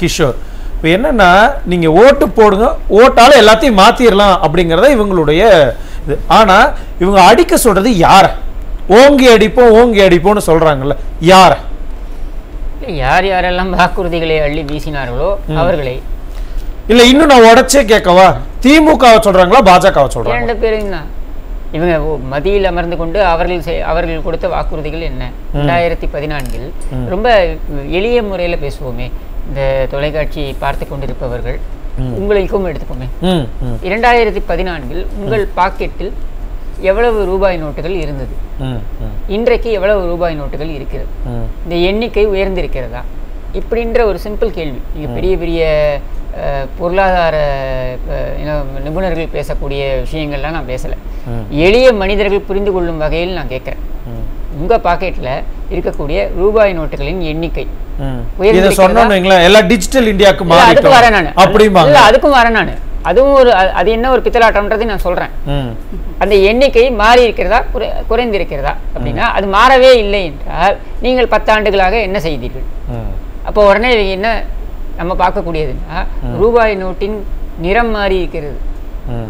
கிஷோர் இப்போ என்னன்னா நீங்க ஓட்டு போடுங்க ஓட்டால எல்லாத்தையும் மாத்திரலாம் அப்படிங்கறத இவங்களுடைய இது ஆனா இவங்க அடிக்க சொல்றது யார ஓங்கி அடிப்போம் ஓங்கி அடிப்போம்னு சொல்றாங்கல்ல யார இல்லை, யார் யாரெல்லாம் வாக்குறுதிகளை அள்ளி வீசினார்களோ அவர்களை இல்ல இன்னும் நான் உடைச்சே கேட்கவா திமுகவை சொல்றாங்களா பாஜகவை சொல்றாங்க இரண்டு பேரும் தான் இவங்க ஓ- மத்தியில் அமர்ந்து கொண்டு அவர்கள் செய்- அவர்கள் கொடுத்த வாக்குறுதிகள் என்ன ரெண்டாயிரத்தி பதினான்கில் ரொம்ப எளிய முறையில பேசுவோமே இந்த தொலைக்காட்சி பார்த்து கொண்டிருப்பவர்கள் உங்களுக்கும் எடுத்துப்போமே ம் ம் இரண்டாயிரத்தி பதினான்கில் உங்கள் பாக்கெட்டில் எவ்வளவு ரூபாய் நோட்டுகள் இருந்தது ம் ம் இன்றைக்கு எவ்வளவு ரூபாய் நோட்டுகள் இருக்கிறது ம் இந்த எண்ணிக்கை உயர்ந்திருக்கிறதா இப்படின்ற ஒரு சிம்பிள் கேள்வி இங்க பெரிய பெரிய அஹ், பொருளாதார அஹ், you know, நிபுணர்கள் பேசக்கூடிய விஷயங்கள்லாம் நான் பேசல ம். எளிய மனிதர்கள் புரிந்து கொள்ளும் வகையில் நான் கேட்குறேன் ம். உங்க பாக்கெட்ல இருக்கக்கூடிய ரூபாய் நோட்டுகளின் எண்ணிக்கை ம். இதை உயர்ந்திருக்கிறதா? சொன்னோன்னு வைங்களேன், எல்லாம் டிஜிட்டல் இந்தியாவுக்கு இல்ல, அதுக்கு வரேன் மாறிட்டோம் நான் அப்படிம்பாங்க இல்ல அதுக்கும் வரேன் நான் அதுவும் ஒரு அது- அது என்ன ஒரு பித்தலாட்டம்ன்றதை நான் சொல்றேன் ம் அந்த எண்ணிக்கை மாறி இருக்கிறதா குறை குறைந்திருக்கிறதா அப்படின்னா அது மாறவே இல்லை என்றால் நீங்கள் பத்தாண்டுகளாக என்ன செய்தீர்கள் ம் அப்போ உடனே இவங்க என்ன நம்ம பார்க்கக்கூடியதுன்னா ரூபாய் நோட்டின் நிறம் மாறி இருக்கிறது ம்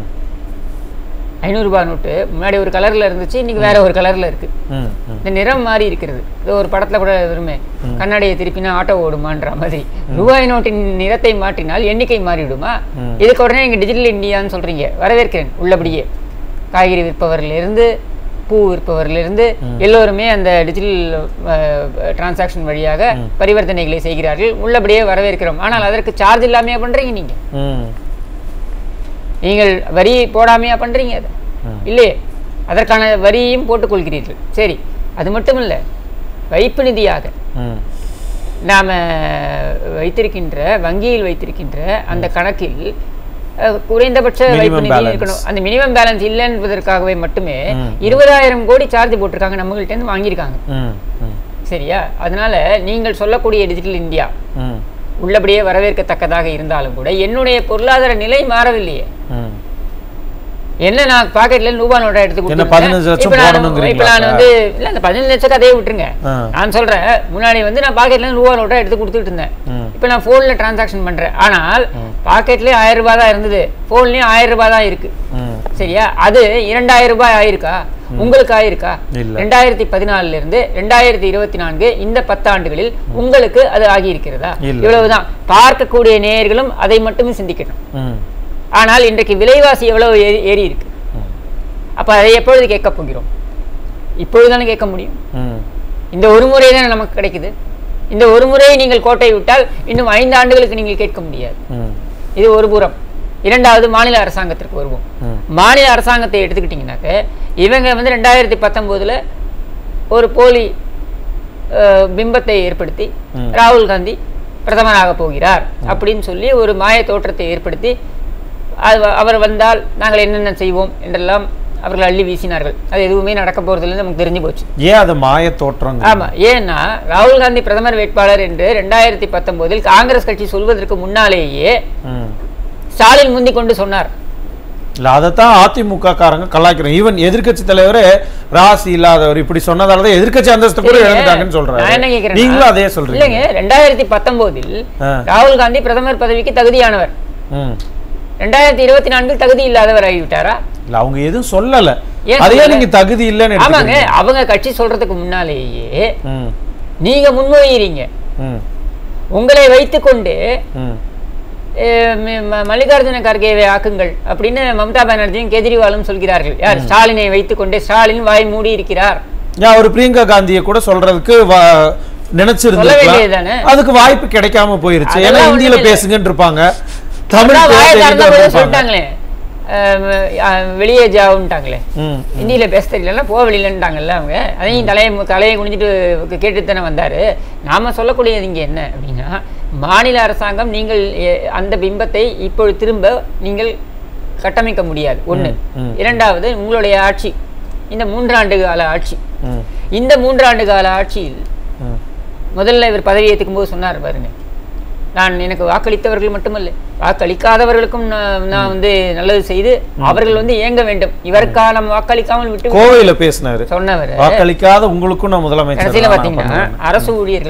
ஐநூறுரூபா நோட்டு முன்னாடி ஒரு கலர்ல இருந்துச்சு இன்னைக்கு வேற ஒரு கலர்ல இருக்கு ம் ம் இந்த நிறம் மாறி இருக்கிறது இது ஒரு படத்துல கூட வருமே கண்ணாடியை திருப்பினா ஆட்டோ ஓடுமான்ற மாதிரி ரூபாய் நோட்டின் நிறத்தை மாற்றினால் எண்ணிக்கை மாறிவிடுமா இதுக்கு உடனே நீங்க டிஜிட்டல் இந்தியான்னு சொல்றீங்க வரவேற்கிறேன் உள்ளபடியே காய்கறி விற்பவர்ல இருந்து பூ விற்பவர்ல இருந்து எல்லோருமே அந்த டிஜிட்டல் டிரான்சாக்ஷன் வழியாக பரிவர்த்தனைகளை செய்கிறார்கள் உள்ளபடியே வரவேற்கிறோம் ஆனால் அதற்கு சார்ஜ் இல்லாமையா பண்றீங்க நீங்க ம் நீங்கள் வரி போடாமையா பண்றீங்க அதை இல்லையே அதற்கான வரியையும் போட்டுக்கொள்கிறீர்கள் சரி அது மட்டும் இல்லை வைப்பு நிதியாக ம் நாம வைத்திருக்கின்ற வங்கியில் வைத்திருக்கின்ற அந்த கணக்கில் அஹ், குறைந்தபட்ச வைப்பு Minimum நிதி balance. இருக்கணும் அந்த மினிமம் பேலன்ஸ் இல்லை என்பதற்காகவே மட்டுமே இருபதாயிரம் கோடி சார்ஜ் போட்டிருக்காங்க நம்மகிட்ட இருந்து வாங்கியிருக்காங்க ம் ம் சரியா அதனால நீங்கள் சொல்லக்கூடிய டிஜிட்டல் இந்தியா ம் உள்ளபடியே வரவேற்கத்தக்கதாக இருந்தாலும் கூட என்னுடைய பொருளாதார நிலை மாறவில்லையே ம் என்ன நான் பாக்கெட்ல ரூபா நோட்டை எடுத்து என்ன, கொடுத்துருக்கேன். 15 லட்சம் இப்ப நான் போடணுங்கிறீங்களா இப்ப நான் வந்து இல்ல அந்த பதினஞ்சு லட்சம் கதையை விட்டுருங்க ஆ. நான் சொல்றேன் முன்னாடி வந்து நான் பாக்கெட்ல ரூபா நோட்டை எடுத்து கொடுத்துட்டு இருந்தேன் ம். இப்ப நான் போன்ல டிரான்சாக்ஷன் பண்றேன் ஆனால் பாக்கெட்லயே ஆயிரம் ரூபாய் தான் இருந்தது போன்லயும் ஆயிரம் ரூபாய் தான் இருக்கு ம் சரியா அது இரண்டாயிரம் ரூபாய் ஆயிருக்கா உங்களுக்கு ஆயிருக்கா இல்ல. ரெண்டாயிரத்தி பதினாலுல இருந்து ரெண்டாயிரத்தி இருபத்தி நான்கு இந்த பத்தாண்டுகளில் உங்களுக்கு அது ஆகி இருக்கிறதா இல்ல. இவ்வளவுதான் பார்க்கக்கூடிய நேயர்களும் அதை மட்டுமே சிந்திக்கணும் ம் ஆனால் இன்றைக்கு விலைவாசி எவ்வளவு ஏறி ஏறி இருக்கு ம். அப்ப அதை எப்பொழுது கேட்க போகிறோம் இப்பொழுதுதானே கேட்க முடியும் ம் இந்த ஒரு முறை தானே நமக்கு கிடைக்குது இந்த ஒரு முறையை நீங்கள் கோட்டை விட்டால் இன்னும் ஐந்து ஆண்டுகளுக்கு நீங்கள் கேட்க முடியாது ம் இது ஒரு புறம் இரண்டாவது மாநில அரசாங்கத்திற்கு வருவோம் ம். மாநில அரசாங்கத்தை எடுத்துக்கிட்டிங்கனாக்க இவங்க வந்து ரெண்டாயிரத்தி பத்தொம்போதில் ஒரு போலி அஹ், பிம்பத்தை ஏற்படுத்தி ராகுல் காந்தி பிரதமராக போகிறார் அப்படின்னு சொல்லி ஒரு மாய தோற்றத்தை ஏற்படுத்தி அது அவர் வந்தால் நாங்கள் என்னென்ன செய்வோம் என்றெல்லாம் அவர்கள் அள்ளி வீசினார்கள் அது எதுவுமே நடக்க போறதில்லைன்னு நமக்கு தெரிஞ்சு போச்சு ஏன் அது மாய தோற்றம் ஆமா ஏன்னா ராகுல் காந்தி பிரதமர் வேட்பாளர் என்று ரெண்டாயிரத்தி பத்தொன்பதில் காங்கிரஸ் கட்சி சொல்வதற்கு முன்னாலேயே ம் ஸ்டாலின் முந்தி கொண்டு சொன்னார் இல்ல அதைத்தான் அதிமுக காரங்க கலாய்க்கிறோம் ஈவன் எதிர்க்கட்சி தலைவரே ராசி இல்லாதவர் இப்படி சொன்னதாலதான் எதிர்க்கட்சி அந்தஸ்து கூட இல்லைங்க, இழந்துட்டாங்கன்னு நான் என்ன சொல்றாரு கேக்குறேன்னா, நீங்களும் அதே சொல்றீங்க இல்லைங்க ரெண்டாயிரத்தி பத்தொன்பதில் ஆ. ராகுல் காந்தி பிரதமர் பதவிக்கு தகுதியானவர் ம் ரெண்டாயிரத்தி இருபத்தி நான்கில் தகுதி இல்லாதவர் ஆகிவிட்டாரா இல்ல அவங்க எதுவும் சொல்லல ஏன் அதையே சொல்லல? நீங்க தகுதி இல்லைன்னு ஆமாங்க எடுத்துக்கிறீங்க. அவங்க கட்சி சொல்றதுக்கு முன்னாலேயே ம் நீங்க முன்மொழிகிறீங்க ம் உங்களை வைத்துக்கொண்டு ம் அஹ், ம- ம- மல்லிகார்ஜுன கார்கேவை ஆக்குங்கள் அப்படின்னு மம்தா பானர்ஜியும் கெஜ்ரிவாலும் சொல்கிறார்கள் யார் ஸ்டாலினை வைத்துக்கொண்டே ஸ்டாலின் வாய் மூடி இருக்கிறார் ஏன் ஒரு பிரியங்கா காந்தியை கூட சொல்றதுக்கு வா- சொல்ல நினைச்சிருந்திருக்கலாம் வேண்டியதுதானே? அதுக்கு வாய்ப்பு கிடைக்காம போயிருச்சு ஏன்னா அதெல்லாம் இந்தியில ஒண்ணுமே இல்ல. பேசுங்கன்னு இருப்பாங்க தமிழ் அதான் வாயை பேசுங்கன்னு திறந்த போதே இருப்பாங்க. சொல்லிட்டாங்களே அஹ், அஹ், வெளியே ஜாவுன்ட்டாங்களே ம் ஹிந்தியில பேச தெரியலன்னா போ வெளியிலன்ட்டாங்கல்ல அவங்க அதையும் தலையை மு- தலையை குனிஞ்சிட்டு கேட்டு தானே வந்தாரு நாம சொல்லக்கூடியது இங்க என்ன அப்படின்னா மாநில அரசாங்கம் நீங்கள் எ- அந்த பிம்பத்தை இப்பொழுது திரும்ப நீங்கள் கட்டமைக்க முடியாது ஒண்ணு ம். இரண்டாவது உங்களுடைய ஆட்சி இந்த மூன்றாண்டு கால ஆட்சி ம் இந்த மூன்றாண்டு கால ஆட்சியில் ம் முதல்ல இவர் பதவி ஏற்றுக்கும் போது சொன்னார் பாருங்க நான் எனக்கு வாக்களித்தவர்கள் மட்டுமல்ல வாக்களிக்காதவர்களுக்கும் நான் நான் வந்து நல்லது செய்து அவர்கள் வந்து இயங்க வேண்டும் இவருக்கான வாக்களிக்காமல் விட்டு கோவையில பேசினாரு சொன்னவர் வாக்களிக்காத உங்களுக்கும் நான் முதலமைச்சர் கடைசியில தான் நான் பாத்தீங்கன்னா பண்ணுவேன். அரசு ஊழியர்கள்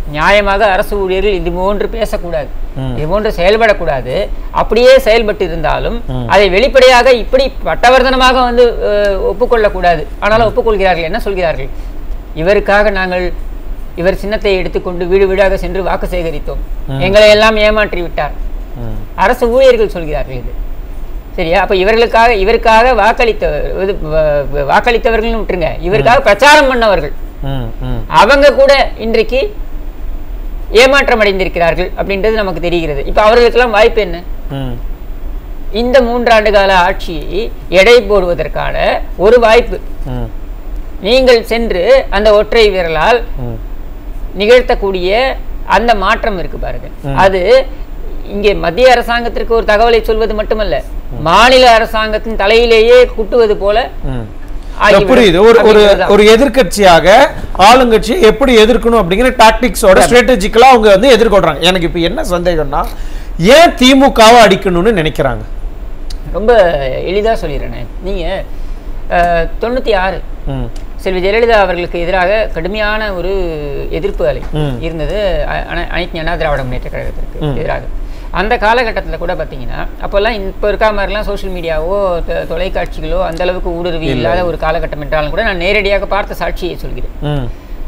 நியாயமாக அரசு ஊழியர்கள் இது போன்று பேசக்கூடாது ம். இது போன்று செயல்படக்கூடாது அப்படியே செயல்பட்டு இருந்தாலும் ம். அதை வெளிப்படையாக இப்படி பட்டவர்தனமாக வந்து அஹ், ஒப்புக்கொள்ளக்கூடாது ஆனாலும் ஒப்புக்கொள்கிறார்கள் என்ன சொல்கிறார்கள் இவருக்காக நாங்கள் இவர் சின்னத்தை எடுத்துக்கொண்டு வீடு வீடாக சென்று வாக்கு சேகரித்தோம் எங்களை எல்லாம் ஏமாற்றி விட்டார் ம். அரசு ஊழியர்கள் சொல்கிறார்கள் இது சரியா அப்ப இவர்களுக்காக இவருக்காக வாக்களித்த இது, வ- வ- வாக்களித்தவர்கள்னு விட்டுருங்க இவருக்காக பிரச்சாரம் பண்ணவர்கள் ம். ம். அவங்க கூட இன்றைக்கு ஏமாற்றம் அடைந்திருக்கிறார்கள் அப்படின்றது நமக்கு தெரிகிறது இப்ப அவர்களுக்கெல்லாம் வாய்ப்பு என்ன ம். இந்த மூன்றாண்டு கால ஆட்சியை எடை போடுவதற்கான ஒரு வாய்ப்பு ம். நீங்கள் சென்று அந்த ஒற்றை விரலால் ம். நிகழ்த்தக்கூடிய அந்த மாற்றம் இருக்கு பாருங்க அது இங்கே மத்திய அரசாங்கத்திற்கு ஒரு தகவலை சொல்வது மட்டுமல்ல மாநில அரசாங்கத்தின் தலையிலேயே குட்டுவது போல ம். ஆகிவிடும் புரியுது ஒரு ஒரு அப்படின்றதுதான். ஒரு எதிர்க்கட்சியாக ஆளுங்கட்சியை எப்படி எதிர்க்கணும் அப்படிங்கிற டாக்டிக்ஸோட ஸ்ட்ராட்டஜிக்கலா அவங்க வந்து எதிர்கொள்றாங்க எனக்கு இப்ப என்ன சந்தேகம்னா ஏன் திமுகவை அடிக்கணும்னு நினைக்கிறாங்க ரொம்ப எளிதா சொல்லிடுறேனே நீங்க அஹ், தொண்ணூத்தி ஆறு ம். செல்வி ஜெயலலிதா அவர்களுக்கு எதிராக கடுமையான ஒரு எதிர்ப்பு அலை ம். இருந்தது அ- அன- அனைத்து அண்ணா திராவிட முன்னேற்ற கழகத்திற்கு ம். எதிராக அந்த காலகட்டத்தில் கூட பார்த்தீங்கன்னா அப்போல்லாம் இப்போ இருக்கா மாதிரிலாம் சோஷியல் மீடியாவோ தொ- தொலைக்காட்சிகளோ அந்த அளவுக்கு ஊடுருவி இல்லாத ஒரு காலகட்டம் என்றாலும் கூட நான் நேரடியாக பார்த்த சாட்சியை சொல்கிறேன் ம்.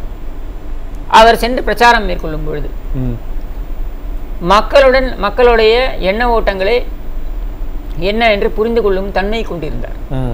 அவர் சென்று பிரச்சாரம் மேற்கொள்ளும் பொழுது ம். மக்களுடன் மக்களுடைய எண்ண ஓட்டங்களை என்ன என்று புரிந்து கொள்ளும் தன்மை கொண்டிருந்தார் ம்.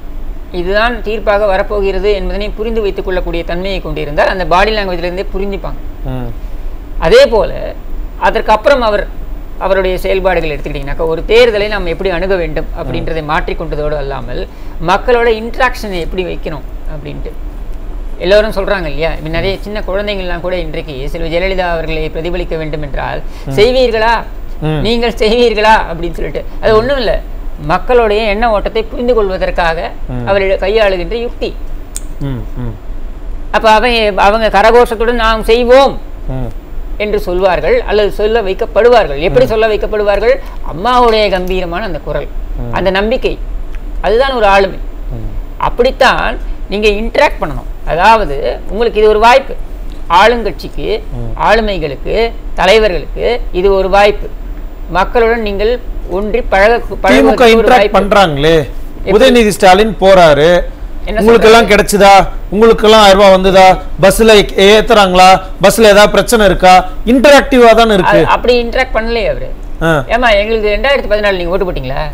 இதுதான் தீர்ப்பாக வரப்போகிறது என்பதனை புரிந்து வைத்துக் கொள்ளக்கூடிய தன்மையை கொண்டிருந்தார் அந்த பாடி லாங்குவேஜ்லேருந்தே புரிஞ்சுப்பாங்க ம். அதே போல அதற்கு அப்புறம் அவர் அவருடைய செயல்பாடுகள் எடுத்துக்கிட்டிங்கனாக்கா ஒரு தேர்தலை நாம் எப்படி அணுக வேண்டும் அப்படின்றதை மாற்றிக்கொண்டதோடு அல்லாமல் மக்களோட இன்ட்ராக்ஷனை எப்படி வைக்கணும் அப்படின்ட்டு எல்லோரும் சொல்றாங்க இல்லையா இப்ப நிறைய சின்ன குழந்தைங்கள்லாம் கூட இன்றைக்கு செல்வி ஜெயலலிதா அவர்களை பிரதிபலிக்க வேண்டும் என்றால் செய்வீர்களா ம். நீங்கள் செய்வீர்களா அப்படின்னு சொல்லிட்டு அது ஒண்ணும் இல்லை மக்களுடைய எண்ண ஓட்டத்தை புரிந்து கொள்வதற்காக அவர்கள் கையாளுகின்ற யுக்தி ம். ம். அப்ப அவங்க அவங்க கரகோஷத்துடன் நாம் செய்வோம் ம். என்று சொல்வார்கள் அல்லது சொல்ல வைக்கப்படுவார்கள் எப்படி சொல்ல வைக்கப்படுவார்கள் அம்மாவுடைய கம்பீரமான அந்த குரல் அந்த நம்பிக்கை அதுதான் ஒரு ஆளுமை ம். அப்படித்தான் நீங்க இன்டராக்ட் பண்ணணும் அதாவது உங்களுக்கு இது ஒரு வாய்ப்பு ஆளுங்கட்சிக்கு ஆளுமைகளுக்கு தலைவர்களுக்கு இது ஒரு வாய்ப்பு மக்களுடன் நீங்கள் ஒன்றி பழக திமுக பழகுவதற்கு ஒரு இன்டராக்ட் வாய்ப்பு பண்றாங்களே உதயநிதி ஸ்டாலின் போறாரு என்ன உங்களுக்கு எல்லாம் கிடைச்சதா உங்களுக்கு எல்லாம் ஆயிரம் ரூபாய் வந்ததா பஸ்ல ஏத்துறாங்களா பஸ்ல ஏதாவது பிரச்சனை இருக்கா இன்டராக்டிவா தானே இருக்கு அது- அப்படி இன்டராக்ட் பண்ணலையே அவரு ஆ. ஏமா எங்களுக்கு ரெண்டாயிரத்தி பதினாலு நீங்க ஓட்டு போட்டீங்களா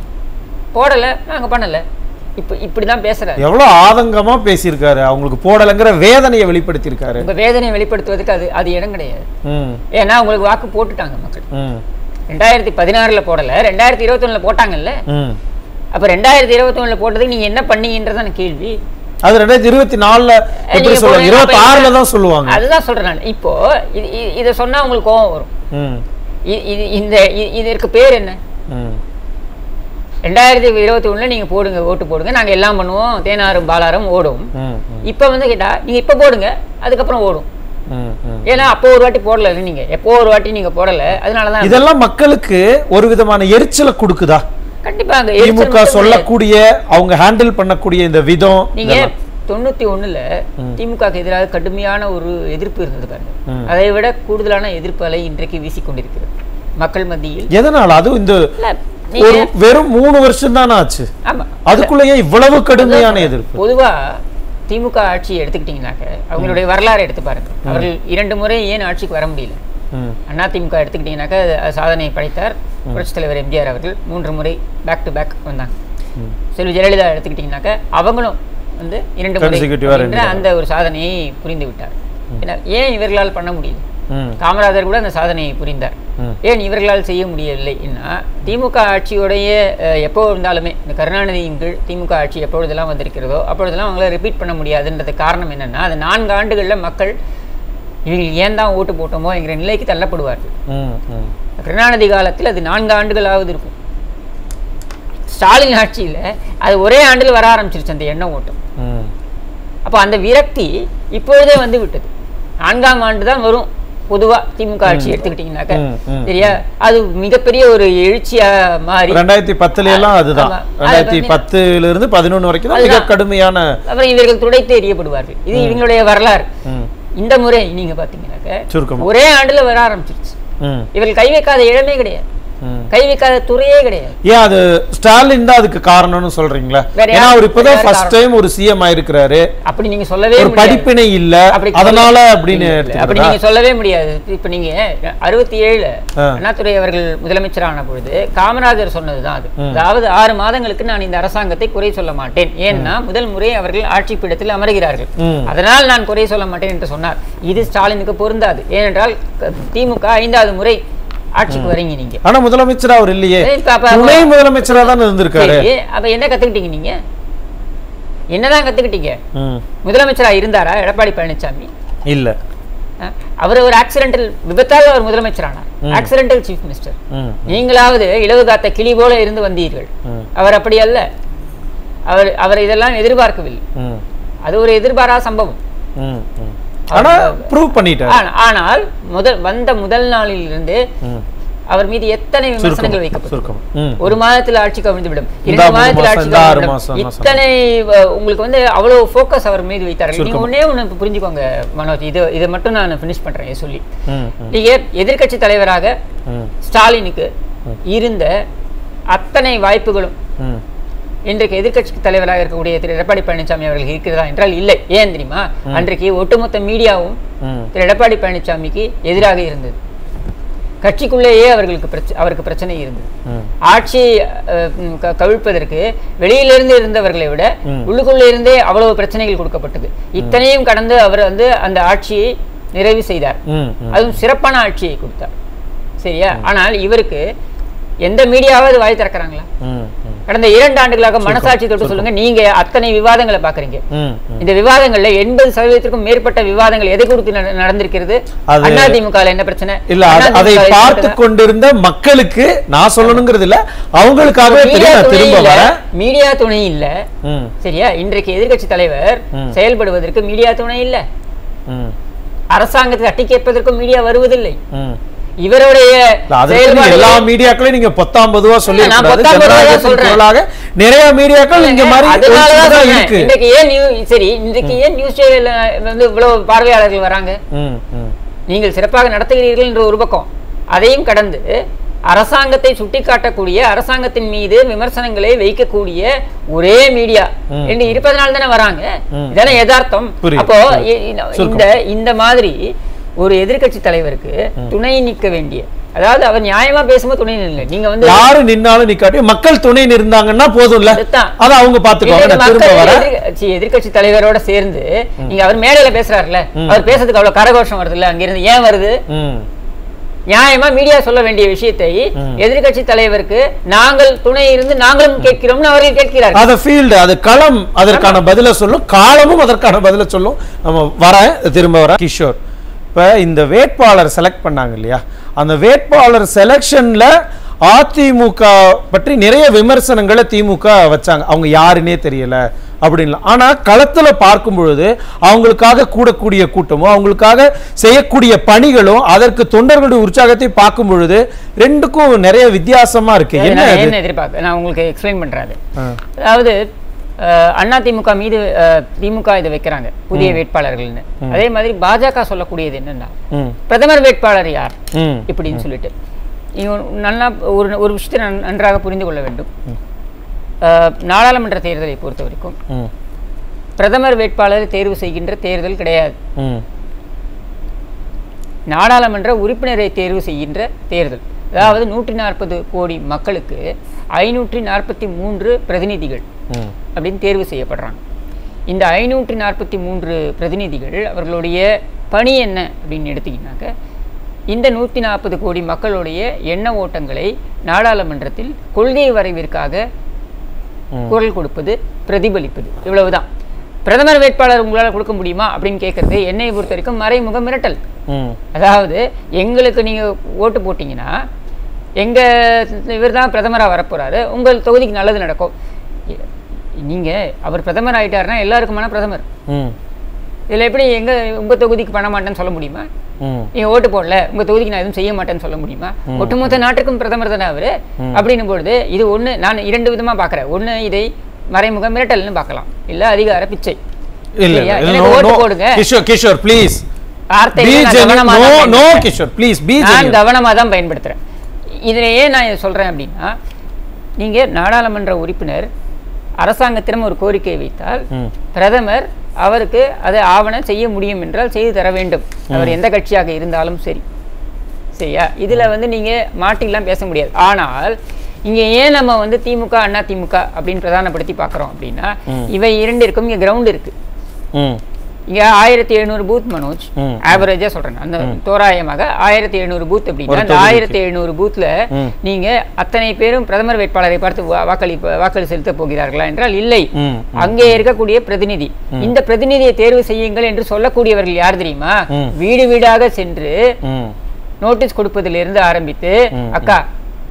போடல நாங்க பண்ணல இப்ப இப்படிதான் பேசுறாரு எவ்வளவு ஆதங்கமா பேசியிருக்காரு அவங்களுக்கு போடலைங்கிற வேதனையை வெளிப்படுத்தியிருக்காரு உங்க வேதனையை வெளிப்படுத்துவதற்கு அது அது இடம் கிடையாது ம். ஏன்னா உங்களுக்கு வாக்கு போட்டுட்டாங்க மக்கள் ம். ரெண்டாயிரத்தி பதினாறுல போடல ரெண்டாயிரத்தி இருபத்தொன்னுல போட்டாங்கல்ல ம். அப்ப ரெண்டாயிரத்தி இருபத்தொன்னுல போட்டதுக்கு நீங்க என்ன பண்ணீங்கன்றதான கேள்வி அது ரெண்டாயிரத்தி இருபத்தி நாலுல எப்படி நீங்க சொல்லுவாங்க போடுங்க, இருபத்தி அப்ப ஆறுல தான் சொல்லுவாங்க அதுதான் சொல்றேன் நான் இப்போ இது- இது- இதை சொன்னா உங்களுக்கு கோவம் வரும் ம். இ- இது இந்த இ- இதற்கு பேர் என்ன ம். ரெண்டாயிரத்தி இருபத்தி ஒண்ணுல நீங்க போடுங்க ஓட்டு போடுங்க நாங்க எல்லாம் பண்ணுவோம் தேனாரும் பாலாரும் ஓடும் ம். ம். இப்ப வந்து கேட்டா நீங்க இப்ப போடுங்க அதுக்கப்புறம் ஓடும் ம். ம். ஏன்னா அப்போ ஒரு வாட்டி போடல நீங்க எப்போ ஒரு வாட்டி நீங்க போடல அதனாலதான் இதெல்லாம் மக்களுக்கு ஒரு விதமான எரிச்சலை கொடுக்குதா கண்டிப்பாங்க எரிச்சல் திமுக மட்டும் இல்ல. சொல்லக்கூடிய அவங்க ஹேண்டில் பண்ணக்கூடிய இந்த விதம் நீங்க தொண்ணூத்தி ஒண்ணுல திமுகக்கு எதிராக கடுமையான ஒரு எதிர்ப்பு இருந்தது பாருங்க ம். அதை விட கூடுதலான எதிர்ப்பு அலை இன்றைக்கு வீசிக்கொண்டிருக்கிறது மக்கள் மத்தியில் எதனால அதுவும் இந்த இல்ல, ஒரு நீங்க வெறும் மூணு வருஷம் தானே ஆச்சு ஆமா அதுக்குள்ளேயே இவ்வளவு கடுமையான எதிர்ப்பு பொதுவா திமுக ஆட்சி எடுத்துக்கிட்டீங்கன்னாக்க அவங்களுடைய வரலாறு எடுத்து பாருங்க அவர்கள் இரண்டு முறை ஏன் ஆட்சிக்கு வர முடியல ம். அண்ணா திமுக எடுத்துக்கிட்டீங்கன்னாக்க அது சாதனை படைத்தார் புரட்சித் தலைவர் எம்ஜிஆர் அவர்கள் மூன்று முறை பேக் டு பேக் வந்தாங்க ம். செல்வி ஜெயலலிதா எடுத்துக்கிட்டீங்கன்னாக்க அவங்களும் வந்து இரண்டு முறை Consecutive-ஆ ரெண்டு அப்படின்ற அந்த ஒரு சாதனையை புரிந்து விட்டார் ஏன்னா, ஏன் இவர்களால் பண்ண முடியல ம். காமராஜர் கூட அந்த சாதனையை புரிந்தார் ம். ஏன் இவர்களால் செய்ய முடியவில்லை என்ன திமுக ஆட்சியுடைய அஹ், எப்போ இருந்தாலுமே இந்த கருணாநிதியின் கீழ் திமுக ஆட்சி எப்பொழுதெல்லாம் வந்திருக்கிறதோ அப்பொழுதெல்லாம் அவங்கள ரிப்பீட் பண்ண முடியாதுன்றது காரணம் என்னன்னா அது நான்கு ஆண்டுகளில் மக்கள் இவங்க ஏன் தான் ஓட்டு போட்டோமோ என்கிற நிலைக்கு தள்ளப்படுவார்கள் ம். ம். கருணாநிதி காலத்தில் அது நான்கு ஆண்டுகளாவது இருக்கும் ஸ்டாலின் ஆட்சியில் அது ஒரே ஆண்டில் வர ஆரம்பிச்சிருச்சு அந்த எண்ணம் ஓட்டம் ம். அப்போ அந்த விரக்தி இப்பொழுதே வந்து விட்டது நான்காம் ஆண்டு தான் வரும் பொதுவா திமுக ஆட்சி எடுத்துக்கிட்டீங்கன்னாக்க ம், ம், சரியா அது மிகப்பெரிய ஒரு எழுச்சியா மாறி ரெண்டாயிரத்தி பத்துல எல்லாம் அதுதான் ஆமா. அது ரெண்டாயிரத்தி வந்து- பத்துல இருந்து பதினொன்னு வரைக்கும் தான் மிக அதுதான். கடுமையான அப்புறம் இவர்கள் துடைத்து எறியப்படுவார்கள் இது இவங்களுடைய வரலாறு ம். இந்த முறை நீங்க பாத்தீங்கன்னாக்க சுருக்கம் ஒரே ஆண்டுல வர ஆரம்பிச்சிருச்சு ம் இவர்கள் கை வைக்காத இடமே கிடையாது ம் கை வைக்காத துறையே கிடையாது ஏன் அது ஸ்டாலின் தான் அதுக்கு காரணம்னு சொல்றீங்களா வேற ஏன்னா யார் அவர் இப்பதான் வேற ஃபர்ஸ்ட் டைம் ஒரு சிஎம் ஆயிருக்கிறாரு அப்படி நீங்க சொல்லவே ஒரு முடியாது படிப்பினை இல்ல அப்படி அதனால சொல்ல- அப்படின்னு இல்ல, இல்ல. அப்படி எடுத்துக்கிறதா? நீங்க சொல்லவே முடியாது இப்ப நீங்க அறுபத்தி ஏழுல ஆ. அண்ணாதுரை அவர்கள் முதலமைச்சரான பொழுது காமராஜர் சொன்னதுதான் அது அதாவது ஆறு மாதங்களுக்கு நான் இந்த அரசாங்கத்தை குறை சொல்ல மாட்டேன் ஏன்னா முதல் முறை அவர்கள் ஆட்சி பீடத்தில் அமர்கிறார்கள் ம். அதனால் நான் குறை சொல்ல மாட்டேன் என்று சொன்னார் இது ஸ்டாலினுக்கு பொருந்தாது ஏனென்றால் க- திமுக ஐந்தாவது முறை ஆட்சிக்கு வரீங்க நீங்க ஆனா முதலமைச்சர் அவர் இல்லையே ஏய், இப்ப அப்ப- துணை முதலமைச்சரா தான் இருந்திருக்காரு சரி, அப்ப என்ன கத்துக்கிட்டீங்க நீங்க என்னதான் கத்துக்கிட்டீங்க ம் முதலமைச்சரா இருந்தாரா எடப்பாடி பழனிசாமி இல்ல அஹ், அவர் ஒரு ஆக்சிடென்டல் விபத்தால் அவர் முதலமைச்சரானார் ஆக்சிடென்டல் சீஃப் மினிஸ்டர் ம் நீங்களாவது இலவு காத்த கிளி போல இருந்து வந்தீர்கள் ம். அவர் அப்படி அல்ல அவர் அவர் இதெல்லாம் எதிர்பார்க்கவில்லை ம் அது ஒரு எதிர்பாரா சம்பவம் ம் ம் ஆனா ப்ரூவ் பண்ணிட்டாரு ஆனா- ஆனால் முதல் வந்த முதல் நாளில் இருந்து ம் அவர் மீது எத்தனை விமர்சனங்கள் வைக்கப்படும் சுருக்கம் ம் ஒரு மாதத்தில் ஆட்சி கவிழ்ந்து விடும் இந்த இரண்டு மூணு மாதத்தில் மாசம், ஆட்சி இந்த ஆறு கவிழ்ந்து மாசம் விடும் தான் இத்தனை அஹ், உங்களுக்கு வந்து அவ்வளவு ஃபோக்கஸ் அவர் மீது வைத்தார்கள் நீங்க ஒண்ணே ஒண்ணு புரிஞ்சுக்கோங்க மனோஜ் இது இதை மட்டும் நான் ஃபினிஷ் பண்றேன் இதை சொல்லி ம் ம் நீங்க எதிர்க்கட்சி தலைவராக ம் ஸ்டாலினுக்கு இருந்த அத்தனை வாய்ப்புகளும் ம் இன்றைக்கு எதிர்க்கட்சி தலைவராக இருக்கக்கூடிய திரு எடப்பாடி பழனிசாமி அவர்கள் இருக்கிறதா என்றால் இல்லை ஏன் தெரியுமா அன்றைக்கு ஒட்டுமொத்த மீடியாவும் ம் திரு எடப்பாடி பழனிசாமிக்கு எதிராக இருந்தது கட்சிக்குள்ளேயே அவர்களுக்கு பிரச்ச அவருக்கு பிரச்சனை இருந்தது ம் ஆட்சி அஹ், ம், க- கவிழ்ப்பதற்கு வெளியிலிருந்து இருந்தவர்களை விட உள்ளுக்குள்ளே இருந்தே அவ்வளவு பிரச்சனைகள் கொடுக்கப்பட்டது இத்தனையும் கடந்து அவர் வந்து அந்த ஆட்சியை நிறைவு செய்தார் ம் ம் அதுவும் சிறப்பான ஆட்சியை கொடுத்தார் சரியா ஆனால் இவருக்கு எந்த மீடியாவது வாய் திறக்கிறாங்களா ம் ம் கடந்த இரண்டு ஆண்டுகளாக மனசாட்சி தொட்டு சொல்லுங்க நீங்க அத்தனை விவாதங்களை பாக்குறீங்க ம் ம் இந்த விவாதங்கள்ல எண்பது சதவீதத்திற்கும் மேற்பட்ட விவாதங்கள் எதை குறித்து நட- நடந்திருக்கிறது அது- அதிமுக என்ன பிரச்சனை இல்ல அது- அதை அதிமுக ல என்ன பார்த்து பிரச்சனை? கொண்டிருந்த மக்களுக்கு நான் சொல்லணுங்கிறது இல்ல அவங்களுக்காகவே மீடியா தெரியும் நான் துணை திரும்ப இல்ல, வரேன் மீடியா துணை இல்ல ம் சரியா இன்றைக்கு எதிர்க்கட்சி தலைவர் ம். செயல்படுவதற்கு மீடியா துணை இல்ல ம் அரசாங்கத்தை தட்டி கேட்பதற்கும் மீடியா வருவதில்லை ம் இவருடைய இல்ல, அதற்கு நீங்க செயல்பாடுகள் எல்லா மீடியாக்களையும் நீங்க பத்தாம் பொதுவா சொல்லி நான் பத்தாம் பொதுவா தான் ஜனநாயகத்தின் சொல்றேன். குரலாக நிறைய மீடியாக்கள் இங்க மாதிரி அதனாலதான் ஒழிச்சுட்டு தான் சொன்னேன். இருக்கு இன்றைக்கு ஏன் நியூ- சரி இன்றைக்கு ஏன் நியூஸ் சேனல்ல வந்து இவ்வளவு பார்வையாளர்கள் வராங்க ம் ம் நீங்கள் சிறப்பாக நடத்துகிறீர்கள் என்ற ஒரு பக்கம் அதையும் கடந்து அரசாங்கத்தை சுட்டிக்காட்டக்கூடிய அரசாங்கத்தின் மீது விமர்சனங்களை வைக்கக்கூடிய ஒரே மீடியா என்று இருப்பதனால தானே வராங்க இதானே யதார்த்தம் புரியுது, அப்போ புரியுது. இ- இந்த- இந்த இந்த மாதிரி ஒரு எதிர்க்கட்சி தலைவருக்கு துணை நிற்க வேண்டிய அதாவது அவர் நியாயமா பேசும்போது துணை நில்ல நீங்க வந்து யாரு நின்னாலும் நிக்காட்டி மக்கள் துணை நிறுந்தாங்கன்னா போதும்ல அதுதான். அத அவங்க பாத்துக்குவாங்க இன்னைக்கு நான் திரும்ப மக்கள் வரேன் எதிர்க்க- எதிர்க்கட்சி தலைவரோட சேர்ந்து நீங்க அவர் மேடையில பேசுறாருல அவர் பேசுறதுக்கு அவ்வளவு கரகோஷம் வருதுல்ல அங்கிருந்து ஏன் வருது ம் நியாயமா மீடியா சொல்ல வேண்டிய விஷயத்தை எதிர்க்கட்சி தலைவருக்கு நாங்கள் துணை இருந்து நாங்களும் கேட்கிறோம்னு அவர்கள் கேட்கிறார்கள் அத ஃபீல்டு அது களம் அதற்கான பதில சொல்லும் காலமும் அதற்கான பதில சொல்லும் நம்ம வரேன் திரும்ப வரேன் கிஷோர் இப்ப இந்த வேட்பாளர் செலக்ட் பண்ணாங்க இல்லையா அந்த வேட்பாளர் செலெக்ஷன்ல அதிமுக பற்றி நிறைய விமர்சனங்களை திமுக வச்சாங்க அவங்க யாருன்னே தெரியல அப்படின்லாம் ஆனா களத்துல பார்க்கும் பொழுது அவங்களுக்காக கூடக்கூடிய கூட்டமும் அவங்களுக்காக செய்யக்கூடிய பணிகளும் அதற்கு தொண்டர்களுடைய உற்சாகத்தை பார்க்கும் பொழுது ரெண்டுக்கும் நிறைய வித்தியாசமா இருக்கு அது என்ன நான் அது என்ன எதிர்பார்க்க நான் உங்களுக்கு எக்ஸ்பிளைன் பண்றேன் அது. ஆ. அதாவது அஹ், அண்ணா திமுக மீது அஹ், திமுக இதை வைக்கிறாங்க புதிய வேட்பாளர்கள்னு அதே மாதிரி பாஜக சொல்லக்கூடியது என்னன்னா ம் பிரதமர் வேட்பாளர் யார் ம் இப்படின்னு சொல்லிட்டு நீங்க ஒரு நல்லா ஒரு ஒரு விஷயத்தை நன்- நன்றாக புரிந்து கொள்ள வேண்டும் அஹ், நாடாளுமன்ற தேர்தலை பொறுத்த வரைக்கும் ம் பிரதமர் வேட்பாளரை தேர்வு செய்கின்ற தேர்தல் கிடையாது ம் நாடாளுமன்ற உறுப்பினரை தேர்வு செய்கின்ற தேர்தல் அதாவது நூற்றி நாற்பது கோடி மக்களுக்கு ஐநூற்றி நாற்பத்தி மூன்று பிரதிநிதிகள் ம் அப்படின்னு தேர்வு செய்யப்படுறாங்க இந்த ஐநூற்றி நாற்பத்தி மூன்று பிரதிநிதிகள் அவர்களுடைய பணி என்ன அப்படின்னு எடுத்தீங்கன்னாக்க இந்த நூற்றி நாற்பது கோடி மக்களுடைய எண்ண ஓட்டங்களை நாடாளுமன்றத்தில் கொள்கை வரைவிற்காக குரல் கொடுப்பது பிரதிபலிப்பது இவ்வளவுதான் பிரதமர் வேட்பாளர் உங்களால் கொடுக்க முடியுமா அப்படின்னு கேட்கறது என்னை பொறுத்த வரைக்கும் மறைமுக மிரட்டல் ம் அதாவது எங்களுக்கு நீங்க ஓட்டு போட்டீங்கன்னா எங்க இவர் தான் பிரதமராக வரப்போறாரு உங்கள் தொகுதிக்கு நல்லது நடக்கும் இ- நீங்க அவர் பிரதமர் ஆயிட்டாருன்னா எல்லாருக்குமான பிரதமர் ம் இதுல எப்படி எங்க உங்க தொகுதிக்கு பண்ண மாட்டேன்னு சொல்ல முடியுமா ம் நீங்க ஓட்டு போடல உங்க தொகுதிக்கு நான் எதுவும் செய்ய மாட்டேன்னு சொல்ல முடியுமா ஒட்டுமொத்த நாட்டுக்கும் பிரதமர் தானே அவரு அப்படின்னும் பொழுது இது ஒண்ணு நான் இரண்டு விதமா பார்க்கறேன் ஒண்ணு இதை மறைமுக மிரட்டல்னு பார்க்கலாம் இல்ல அதிகார பிச்சை இல்ல சரியா? இல்ல எனக்கு no, ஓட்டு no. போடுங்க கிஷோர் கிஷோர் ப்ளீஸ் வார்த்தைகளை பி நான் ஜெனு கவனமா நோ தான் நோ பயன்படுத்துறேன். கிஷோர் ப்ளீஸ் பி நான் ஜெனு கவனமா தான் பயன்படுத்துறேன் இதுல ஏன் நான் இதை சொல்றேன் அப்படின்னா நீங்க நாடாளுமன்ற உறுப்பினர் அரசாங்கத்திடம் ஒரு கோரிக்கை வைத்தால் ம். பிரதமர் அவருக்கு அதை ஆவணம் செய்ய முடியும் என்றால் செய்து தர வேண்டும் அவர் எந்த கட்சியாக இருந்தாலும் சரி சரியா இதுல வந்து நீங்க மாட்டிலாம் பேச முடியாது ஆனால் இங்க ஏன் நம்ம வந்து திமுக அண்ணா திமுக அப்படின்னு பிரதானப்படுத்தி பார்க்கறோம் அப்படின்னா இவை இரண்டிற்கும் இங்க கிரவுண்ட் இருக்கு ம் இங்க ஆயிரத்தி எழுநூறு பூத் மனோஜ் ம். ஆவரேஜா சொல்றேன் அந்த தோராயமாக ஆயிரத்தி எழுநூறு பூத் அப்படின்னா ஒரு அந்த தொகுதிக்கு. ஆயிரத்தி எழுநூறு பூத்ல ம். நீங்க அத்தனை பேரும் பிரதமர் வேட்பாளரை பார்த்து வா- வாக்களி வாக்களி செலுத்த போகிறார்களா என்றால் இல்லை ம் அங்கே இருக்கக்கூடிய பிரதிநிதி இந்த பிரதிநிதியை தேர்வு செய்யுங்கள் என்று சொல்லக்கூடியவர்கள் யார் தெரியுமா ம். வீடு வீடாக சென்று ம் நோட்டீஸ் கொடுப்பதிலிருந்து ஆரம்பித்து ம், அக்கா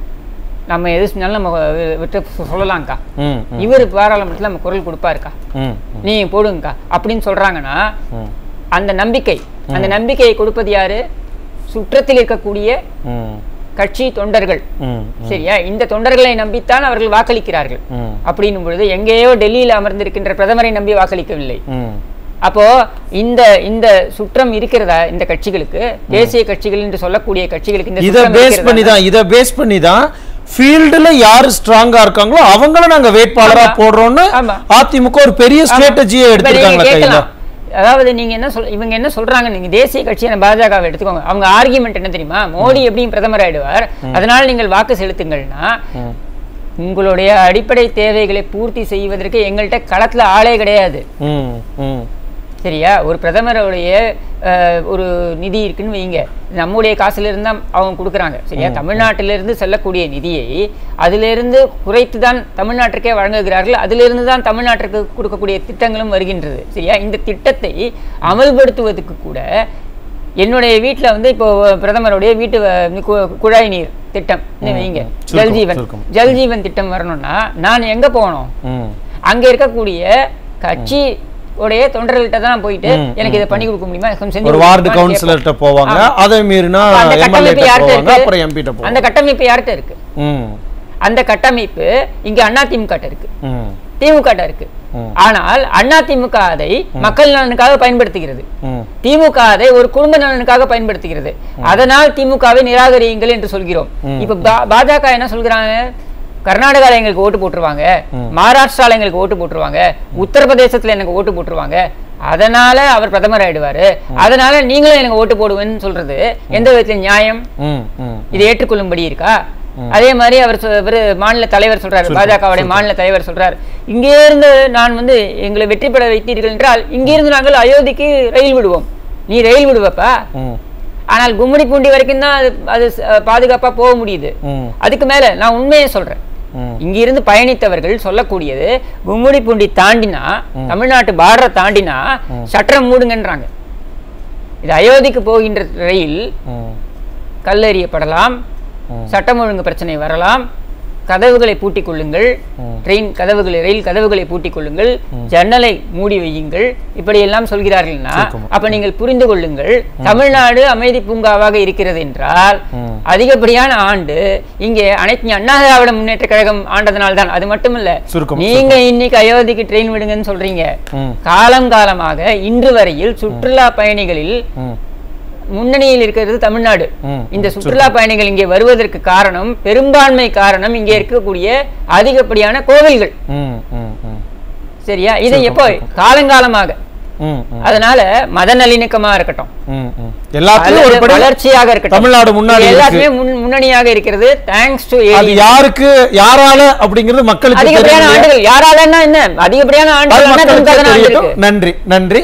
நம்ம எது செஞ்சாலும் நம்ம வி- விட்டு சொ- சொல்லலாம்க்கா ம் ம் இவர் பாராளுமன்றத்தில் நம்ம குரல் கொடுப்பாருக்கா ம் நீ போடுங்கக்கா அப்படின்னு சொல்றாங்கன்னா ம் அந்த நம்பிக்கை அந்த நம்பிக்கையை கொடுப்பது யாரு சுற்றத்தில் இருக்கக்கூடிய ம் கட்சி தொண்டர்கள் ம் சரியா இந்த தொண்டர்களை நம்பித்தான் அவர்கள் வாக்களிக்கிறார்கள் ம் அப்படின்னும் பொழுது எங்கேயோ டெல்லியில் அமர்ந்திருக்கின்ற பிரதமரை நம்பி வாக்களிக்கவில்லை ம் அப்போ இந்த இந்த சுற்றம் இருக்கிறதா இந்த கட்சிகளுக்கு தேசிய கட்சிகள் என்று சொல்லக்கூடிய கட்சிகளுக்கு இந்த இத சுற்றம் பேஸ் இருக்கிறதா? பண்ணி தான் இத பேஸ் பண்ணி தான் ஃபீல்டுல யாரு ஸ்ட்ராங்கா இருக்காங்களோ அவங்கள நாங்க வேட்பாளரா ஆமா. போடுறோம்னு ஆமா. அதிமுக ஒரு பெரிய ஸ்ட்ராட்டஜியை இப்ப நீங்க எடுத்திருக்காங்களா கையில கேட்கலாம். அதாவது நீங்க என்ன சொல் இவங்க என்ன சொல்றாங்க நீங்க தேசிய கட்சியான பாஜகவை எடுத்துக்கோங்க அவங்க ஆர்கியுமெண்ட் என்ன தெரியுமா மோடி எப்படியும் பிரதமர் ஆயிடுவார் அதனால நீங்கள் வாக்கு செலுத்துங்கள்னா ம். உங்களுடைய அடிப்படை தேவைகளை பூர்த்தி செய்வதற்கு எங்கள்கிட்ட களத்துல ஆளே கிடையாது ம் ம் சரியா ஒரு பிரதமருடைய அஹ், ஒரு நிதி இருக்குன்னு வைங்க நம்முடைய காசுல இருந்து தான் அவங்க கொடுக்குறாங்க சரியா தமிழ்நாட்டிலிருந்து செல்லக்கூடிய நிதியை அதிலிருந்து குறைத்து தான் தமிழ்நாட்டிற்கே வழங்குகிறார்கள் அதிலிருந்து தான் தமிழ்நாட்டிற்கு கொடுக்கக்கூடிய திட்டங்களும் வருகின்றது சரியா இந்த திட்டத்தை அமல்படுத்துவதற்கு கூட என்னுடைய வீட்டில் வந்து இப்போ பிரதமருடைய வீட்டு வ- கு- குழாய் நீர் திட்டம் வைங்க சுருக்கம், ஜல்ஜீவன் சுருக்கம். ஜல்ஜீவன் திட்டம் வரணும்னா நான் எங்க போகணும் ம் அங்க இருக்கக்கூடிய கட்சி உடைய தொண்டர்கள்ட்ட தான் போயிட்டு ம், எனக்கு இதை பண்ணி கொடுக்க முடியுமா கொஞ்சம் செஞ்சு ஒரு வார்டு கொடுக்க முடியுமான்னு கவுன்சிலர்கிட்ட கேட்போம். போவாங்க ஆமா. அதை மீறினா அப்ப அந்த எம்எல்ஏ கட்டமைப்பு யார்கிட்ட போவாங்க இருக்கு? அப்புறம் எம்பிட்ட போவாங்க அந்த கட்டமைப்பு யார்கிட்ட இருக்கு ம் அந்த கட்டமைப்பு இங்க அண்ணா திமுக இருக்கு ம் திமுக இருக்கு ம். ஆனால் அண்ணா திமுக அதை மக்கள் நலனுக்காக பயன்படுத்துகிறது ம் திமுக அதை ஒரு குடும்ப நலனுக்காக பயன்படுத்துகிறது அதனால் திமுகவை நிராகரியுங்கள் என்று சொல்கிறோம் இப்ப பா- பாஜக என்ன சொல்கிறாங்க கர்நாடகால எங்களுக்கு ஓட்டு போட்டுருவாங்க மகாராஷ்டிரால எங்களுக்கு ஓட்டு போட்டுருவாங்க உத்தரப்பிரதேசத்துல எனக்கு ஓட்டு போட்டுருவாங்க அதனால அவர் பிரதமர் ஆயிடுவாரு அதனால நீங்களும் எனக்கு ஓட்டு போடுவேன்னு சொல்றது எந்த விதத்துல நியாயம் ம் ம் இது ஏற்றுக்கொள்ளும்படி இருக்கா அதே மாதிரி அவர் சொ- இவரு மாநில தலைவர் சொல்றாரு பாஜகவுடைய மாநில தலைவர் சொல்றார் இங்கே இருந்து நான் வந்து எங்களை வெற்றி பெற வைத்தீர்கள் என்றால் இங்கிருந்து நாங்கள் அயோத்திக்கு ரயில் விடுவோம் நீ ரயில் விடுவப்பா ம் ஆனால் கும்மிடி பூண்டி வரைக்கும் தான் அது அது அஹ், பாதுகாப்பா போக முடியுது ம் அதுக்கு மேல நான் உண்மையை சொல்றேன் ம் இங்கிருந்து பயணித்தவர்கள் சொல்லக்கூடியது கும்மிடி பூண்டி தாண்டினா தமிழ்நாட்டு பார்டரை தாண்டினா சட்டம் மூடுங்கன்றாங்க இது அயோத்திக்கு போகின்ற ரயில் ம் கல்லெறியப்படலாம் சட்டம் ஒழுங்கு பிரச்சனை வரலாம் கதவுகளை பூட்டிக் கொள்ளுங்கள் ட்ரெயின் கதவுகளை ரயில் கதவுகளை பூட்டிக் கொள்ளுங்கள் ஜன்னலை மூடி வையுங்கள் இப்படி எல்லாம் சொல்கிறார்கள்னா அப்ப நீங்கள் புரிந்து கொள்ளுங்கள் தமிழ்நாடு அமைதி பூங்காவாக இருக்கிறது என்றால் ம். அதிகப்படியான ஆண்டு இங்கே அனைத்து அண்ணா திராவிட முன்னேற்ற கழகம் ஆண்டதனால் தான் அது மட்டுமல்ல சுருக்கம், நீங்க இன்னைக்கு அயோத்திக்கு ட்ரெயின் விடுங்கன்னு சொல்றீங்க ம் காலம் காலமாக இன்று வரையில் சுற்றுலா பயணிகளில் ம் முன்னணியில் இருக்கிறது தமிழ்நாடு ம், இந்த சுற்றுலா பயணிகள் இங்கே வருவதற்கு காரணம் பெரும்பான்மை காரணம் இங்கே இருக்கக்கூடிய அதிகப்படியான கோவில்கள் ம் ம் ம் சரியா இது எப்போ காலங்காலமாக ம் ம் அதனால மத நல்லிணக்கமா இருக்கட்டும் ம் ம் எல்லாத்துலயும் ஒரு அல்லது படி வளர்ச்சியாக இருக்கட்டும் தமிழ்நாடு முன்னாடி இது இருக்கு. எல்லாத்துலயும் முன்- முன்னணியாக இருக்கிறது தேங்க்ஸ் டு அது யாருக்கு யாரால அப்படிங்கிறது மக்களுக்கு அதிகப்படியான தெரியலையா? ஆண்டுகள் யாராலன்னா என்ன அதிகப்படியான அது ஆண்டுகள் மக்களுக்கு அதிமுக தான் தெரியட்டும். ஆண்டிருக்கு. நன்றி நன்றி